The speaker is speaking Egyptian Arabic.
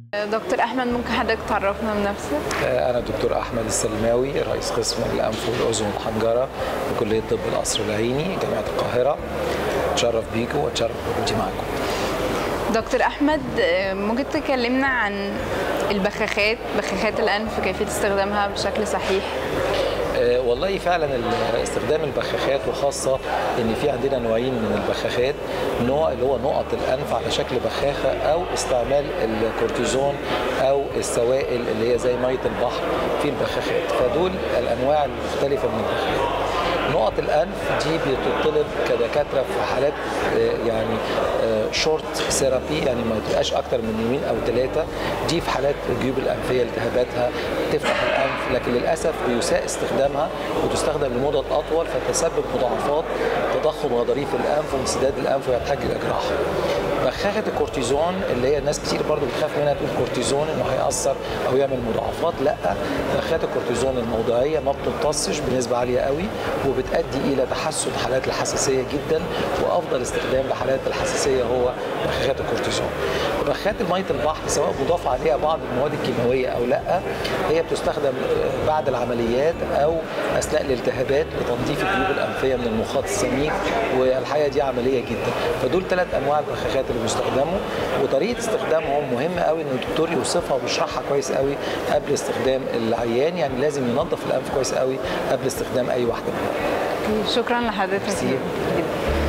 دكتور احمد ممكن حضرتك تعرفنا بنفسك أنا الدكتور أحمد السلماوي رئيس قسم الأنف والأذن والحنجرة بكلية طب القصر العيني جامعة القاهرة أتشرف بيكم وأتشرف بوجودي معاكم. دكتور احمد ممكن تكلمنا عن البخاخات بخاخات الانف كيفيه استخدامها بشكل صحيح آه، والله فعلا ال- استخدام البخاخات وخاصة ان في عندنا نوعين من البخاخات نوع اللي هو نقط الانف على شكل بخاخة او استعمال الكورتيزون او السوائل اللي هي زي مية البحر في البخاخات فدول الانواع المختلفة من البخاخات نقط الانف دي بتطلب كدكاتره في حالات آه، يعني شورت ثيرابي يعني ما تبقاش اكتر من يومين او ثلاثه دي في حالات الجيوب الانفيه التهاباتها تفتح الانف لكن للاسف بيساء استخدامها وتستخدم لمدد اطول فتسبب مضاعفات تضخم غضاريف الانف وانسداد الانف ويحتاج الى جراحه. بخاخه الكورتيزون اللي هي ناس كتير برضو بتخاف منها تقول كورتيزون انه هيأثر او يعمل مضاعفات لا بخاخه الكورتيزون الموضعيه ما بتمتصش بنسبه عاليه قوي وبتؤدي الى تحسن حالات الحساسيه جدا وافضل استخدام لحالات الحساسيه هو بخاخات الكورتيزون. بخاخات ميه البحر سواء مضاف عليها بعض المواد الكيماويه او لا هي بتستخدم بعد العمليات او اثناء الالتهابات لتنظيف الجيوب الانفيه من المخاط السميك والحقيقه دي عمليه جدا فدول ثلاث انواع البخاخات اللي بيستخدموا وطريقه استخدامهم مهمه قوي ان الدكتور يوصفها ويشرحها كويس قوي قبل استخدام العيان يعني لازم ينظف الانف كويس قوي قبل استخدام اي واحده منهم شكرا لحضرتك ميرسي. جدا